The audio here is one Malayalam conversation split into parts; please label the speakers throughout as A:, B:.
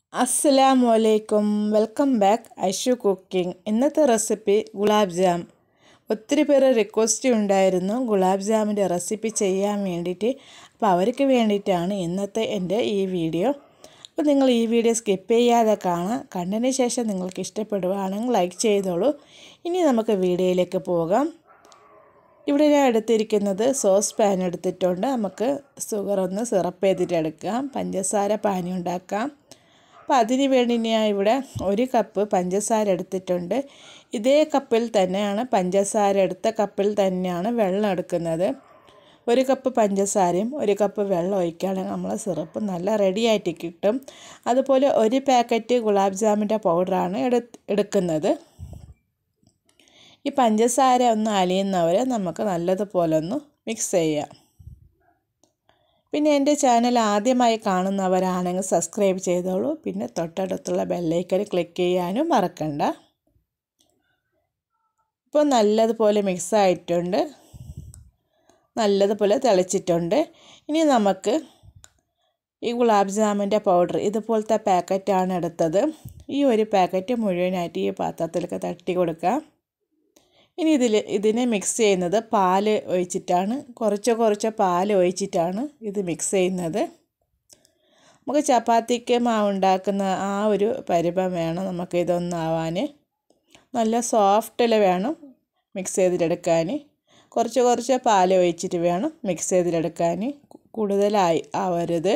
A: അസ്സലാമു അലൈക്കും വെൽക്കം ബാക്ക് ഐഷു കുക്കിംഗ് ഇന്നത്തെ റെസിപ്പി ഗുലാബ് ജാം ഒത്തിരി പേര് റിക്വസ്റ്റ് ഉണ്ടായിരുന്നു ഗുലാബ് ജാമിൻ്റെ റെസിപ്പി ചെയ്യാൻ വേണ്ടിയിട്ട് അപ്പോൾ അവർക്ക് വേണ്ടിയിട്ടാണ് ഇന്നത്തെ എൻ്റെ ഈ വീഡിയോ അപ്പോൾ നിങ്ങൾ ഈ വീഡിയോ സ്കിപ്പ് ചെയ്യാതെ കാണാം കണ്ടതിന് ശേഷം നിങ്ങൾക്ക് ഇഷ്ടപ്പെടുകയാണെങ്കിൽ ലൈക്ക് ചെയ്തോളൂ ഇനി നമുക്ക് വീഡിയോയിലേക്ക് പോകാം ഇവിടെ ഞാൻ എടുത്തിരിക്കുന്നത് സോസ് പാൻ എടുത്തിട്ടുണ്ട് നമുക്ക് ഷുഗർ ഒന്ന് സിറപ്പ് ചെയ്തിട്ട് എടുക്കാം പഞ്ചസാര പാനി ഉണ്ടാക്കാം അപ്പോൾ അതിന് വേണ്ടി ഞാൻ ഇവിടെ ഒരു കപ്പ് പഞ്ചസാര എടുത്തിട്ടുണ്ട് ഇതേ കപ്പിൽ തന്നെയാണ് പഞ്ചസാര എടുത്ത കപ്പിൽ തന്നെയാണ് വെള്ളം എടുക്കുന്നത് ഒരു കപ്പ് പഞ്ചസാരയും ഒരു കപ്പ് വെള്ളം ഒഴിക്കുകയാണെങ്കിൽ നമ്മളെ സിറപ്പ് നല്ല റെഡിയായിട്ട് കിട്ടും അതുപോലെ ഒരു പാക്കറ്റ് ഗുലാബ് ജാമിൻ്റെ പൗഡറാണ് എടു എടുക്കുന്നത് ഈ പഞ്ചസാര ഒന്ന് അലിയുന്നവരെ നമുക്ക് നല്ലതുപോലെ ഒന്ന് മിക്സ് ചെയ്യാം പിന്നെ എൻ്റെ ചാനൽ ആദ്യമായി കാണുന്നവരാണെങ്കിൽ സബ്സ്ക്രൈബ് ചെയ്തോളൂ പിന്നെ തൊട്ടടുത്തുള്ള ബെല്ലൈക്കൻ ക്ലിക്ക് ചെയ്യാനും മറക്കണ്ട ഇപ്പോൾ നല്ലതുപോലെ മിക്സ് ആയിട്ടുണ്ട് നല്ലതുപോലെ തിളച്ചിട്ടുണ്ട് ഇനി നമുക്ക് ഈ ഗുലാബ് ജാമിൻ്റെ പൗഡർ ഇതുപോലത്തെ പാക്കറ്റാണ് എടുത്തത് ഈ ഒരു പാക്കറ്റ് മുഴുവനായിട്ട് ഈ പാത്രത്തിലൊക്കെ തട്ടി കൊടുക്കാം ഇനി ഇതിൽ ഇതിനെ മിക്സ് ചെയ്യുന്നത് പാൽ ഒഴിച്ചിട്ടാണ് കുറച്ച് കുറച്ച് പാൽ ഒഴിച്ചിട്ടാണ് ഇത് മിക്സ് ചെയ്യുന്നത് നമുക്ക് ചപ്പാത്തിക്ക് മാവ് ഉണ്ടാക്കുന്ന ആ ഒരു പരുവം വേണം നമുക്ക് ഇതൊന്നാവാൻ നല്ല സോഫ്റ്റിൽ വേണം മിക്സ് ചെയ്തിട്ടെടുക്കാൻ കുറച്ച് കുറച്ച് പാൽ ഒഴിച്ചിട്ട് വേണം മിക്സ് ചെയ്തിട്ടെടുക്കാൻ കൂടുതലായി ആവരുത്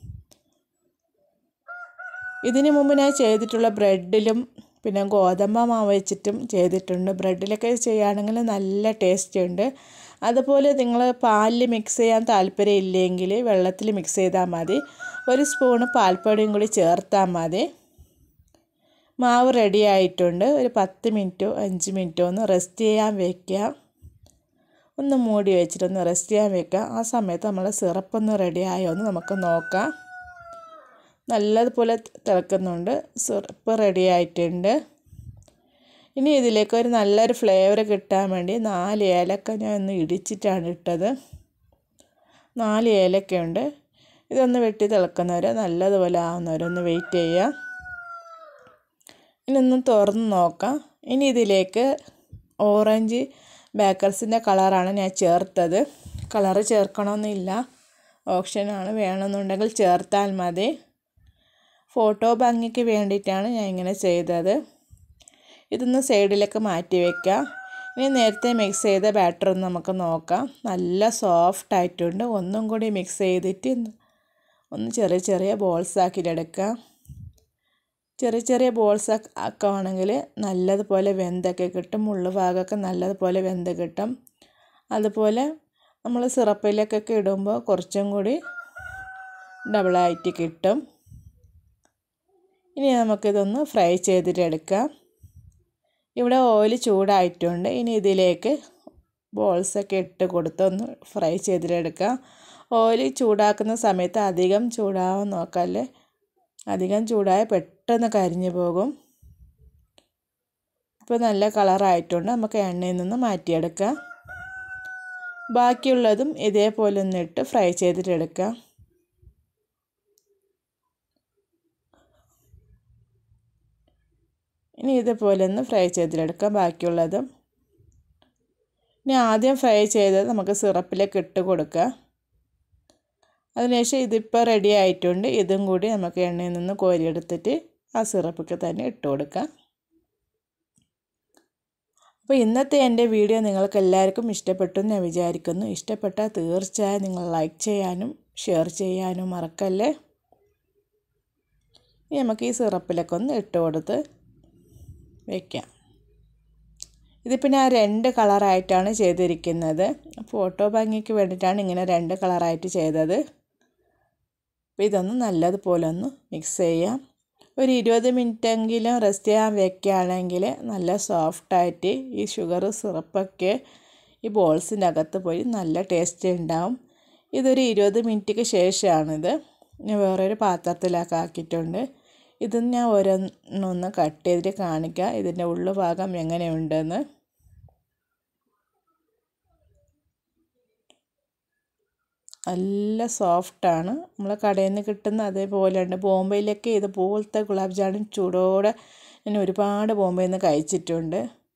A: ഇതിന് മുമ്പ് ഞാൻ ചെയ്തിട്ടുള്ള ബ്രെഡിലും പിന്നെ ഗോതമ്പ് മാവ് വെച്ചിട്ടും ചെയ്തിട്ടുണ്ട് ബ്രെഡിലൊക്കെ ചെയ്യുകയാണെങ്കിൽ നല്ല ടേസ്റ്റ് ഉണ്ട് അതുപോലെ നിങ്ങൾ പാലിൽ മിക്സ് ചെയ്യാൻ താല്പര്യം ഇല്ലെങ്കിൽ വെള്ളത്തിൽ മിക്സ് ചെയ്താൽ മതി ഒരു സ്പൂണ് പാൽപ്പൊടിയും കൂടി ചേർത്താൽ മതി മാവ് റെഡി ആയിട്ടുണ്ട് ഒരു പത്ത് മിനിറ്റോ അഞ്ച് മിനിറ്റോ ഒന്ന് റെസ്റ്റ് ചെയ്യാൻ വയ്ക്കുക ഒന്ന് മൂടി വെച്ചിട്ടൊന്ന് റെസ്റ്റ് ചെയ്യാൻ വെക്കുക ആ സമയത്ത് നമ്മൾ സിറപ്പൊന്ന് റെഡി ആയോ എന്ന് നമുക്ക് നോക്കാം നല്ലതുപോലെ തിളക്കുന്നുണ്ട് സിറപ്പ് റെഡി ആയിട്ടുണ്ട് ഇനി ഇതിലേക്ക് ഒരു നല്ലൊരു ഫ്ലേവർ കിട്ടാൻ വേണ്ടി നാല് ഏലക്ക ഞാൻ ഒന്ന് ഇടിച്ചിട്ടാണ് ഇട്ടത് നാല് ഏലക്കയുണ്ട് ഇതൊന്ന് വെട്ടി തിളക്കുന്നവരെ നല്ലതുപോലെ ആവുന്നവരെ ഒന്ന് വെയിറ്റ് ചെയ്യുക ഇനി ഒന്ന് തുറന്ന് നോക്കാം ഇനി ഇതിലേക്ക് ഓറഞ്ച് ബേക്കർസിൻ്റെ കളറാണ് ഞാൻ ചേർത്തത് കളറ് ചേർക്കണമെന്നില്ല ഓപ്ഷനാണ് വേണമെന്നുണ്ടെങ്കിൽ ചേർത്താൽ മതി ഫോട്ടോ ഭംഗിക്ക് വേണ്ടിയിട്ടാണ് ഞാൻ ഇങ്ങനെ ചെയ്തത് ഇതൊന്ന് സൈഡിലേക്ക് മാറ്റി വയ്ക്കുക ഇനി നേരത്തെ മിക്സ് ചെയ്ത ബാറ്റർ ഒന്ന് നമുക്ക് നോക്കാം നല്ല സോഫ്റ്റ് ആയിട്ടുണ്ട് ഒന്നും കൂടി മിക്സ് ചെയ്തിട്ട് ഒന്ന് ചെറിയ ചെറിയ ബോൾസ് ആക്കിയിട്ടെടുക്കാം ചെറിയ ചെറിയ ബോൾസ് ആക്കുകയാണെങ്കിൽ നല്ലതുപോലെ വെന്തൊക്കെ കിട്ടും മുള്ളു ഭാഗമൊക്കെ നല്ലതുപോലെ വെന്ത് കിട്ടും അതുപോലെ നമ്മൾ സിറപ്പിലേക്കൊക്കെ ഇടുമ്പോൾ കുറച്ചും കൂടി ഡബിളായിട്ട് കിട്ടും ഇനി നമുക്കിതൊന്ന് ഫ്രൈ ചെയ്തിട്ട് എടുക്കാം ഇവിടെ ഓയിൽ ചൂടായിട്ടുണ്ട് ഇനി ഇതിലേക്ക് ബോൾസൊക്കെ ഇട്ട് കൊടുത്ത് ഒന്ന് ഫ്രൈ ചെയ്തിട്ടെടുക്കാം ഓയിൽ ചൂടാക്കുന്ന സമയത്ത് അധികം ചൂടാവാൻ നോക്കല്ലേ അധികം ചൂടായ പെട്ടെന്ന് കരിഞ്ഞു പോകും ഇപ്പോൾ നല്ല കളറായിട്ടുണ്ട് നമുക്ക് എണ്ണയിൽ നിന്ന് മാറ്റിയെടുക്കാം ബാക്കിയുള്ളതും ഇതേപോലെ ഒന്ന് ഇട്ട് ഫ്രൈ ചെയ്തിട്ടെടുക്കാം ഇനി ഇതുപോലെ ഒന്ന് ഫ്രൈ ചെയ്തിട്ടെടുക്കാം ബാക്കിയുള്ളതും ഇനി ആദ്യം ഫ്രൈ ചെയ്തത് നമുക്ക് സിറപ്പിലേക്ക് ഇട്ട് കൊടുക്കുക അതിനുശേഷം ഇതിപ്പോൾ റെഡി ആയിട്ടുണ്ട് ഇതും കൂടി നമുക്ക് എണ്ണയിൽ നിന്ന് കോരിയെടുത്തിട്ട് ആ സിറപ്പൊക്കെ തന്നെ ഇട്ട് കൊടുക്കാം അപ്പോൾ ഇന്നത്തെ എൻ്റെ വീഡിയോ നിങ്ങൾക്ക് എല്ലാവർക്കും ഇഷ്ടപ്പെട്ടു എന്ന് ഞാൻ വിചാരിക്കുന്നു ഇഷ്ടപ്പെട്ടാൽ തീർച്ചയായും നിങ്ങൾ ലൈക്ക് ചെയ്യാനും ഷെയർ ചെയ്യാനും മറക്കല്ലേ ഇനി നമുക്ക് ഈ സിറപ്പിലൊക്കെ ഒന്ന് ഇട്ട് കൊടുത്ത് വയ്ക്കാം ഇതിപ്പോൾ ഞാൻ രണ്ട് കളറായിട്ടാണ് ചെയ്തിരിക്കുന്നത് ഫോട്ടോ ഭംഗിക്ക് വേണ്ടിയിട്ടാണ് ഇങ്ങനെ രണ്ട് കളറായിട്ട് ചെയ്തത് അപ്പോൾ ഇതൊന്ന് നല്ലതുപോലെ ഒന്ന് മിക്സ് ചെയ്യാം ഒരു ഇരുപത് മിനിറ്റെങ്കിലും റെസ്റ്റ് ചെയ്യാൻ വെക്കുകയാണെങ്കിൽ നല്ല സോഫ്റ്റായിട്ട് ഈ ഷുഗർ സിറപ്പൊക്കെ ഈ ബോൾസിൻ്റെ അകത്ത് പോയി നല്ല ടേസ്റ്റ് ഉണ്ടാവും ഇതൊരു ഇരുപത് മിനിറ്റിക്ക് ശേഷമാണിത് ഞാൻ വേറൊരു പാത്രത്തിലൊക്കെ ആക്കിയിട്ടുണ്ട് ഇത് ഞാൻ ഓരോന്നൊന്ന് കട്ട് ചെയ്തിട്ട് കാണിക്കാം ഇതിൻ്റെ ഉള്ളു ഭാഗം എങ്ങനെയുണ്ടെന്ന് നല്ല സോഫ്റ്റാണ് നമ്മൾ കടയിൽ നിന്ന് കിട്ടുന്ന അതേപോലെ ഉണ്ട് ബോംബെയിലൊക്കെ ഇതുപോലത്തെ ഗുലാബ് ജാമുൻ ചൂടോടെ ഞാൻ ഒരുപാട് ബോംബെയിൽ നിന്ന് കഴിച്ചിട്ടുണ്ട്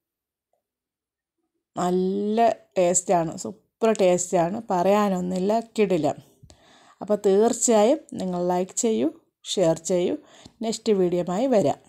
A: നല്ല ടേസ്റ്റാണ് സൂപ്പർ ടേസ്റ്റാണ് പറയാനൊന്നുമില്ല കിടിലം അപ്പോൾ തീർച്ചയായും നിങ്ങൾ ലൈക്ക് ചെയ്യൂ ഷെയർ ചെയ്യൂ നെക്സ്റ്റ് വീഡിയോയുമായി വരാം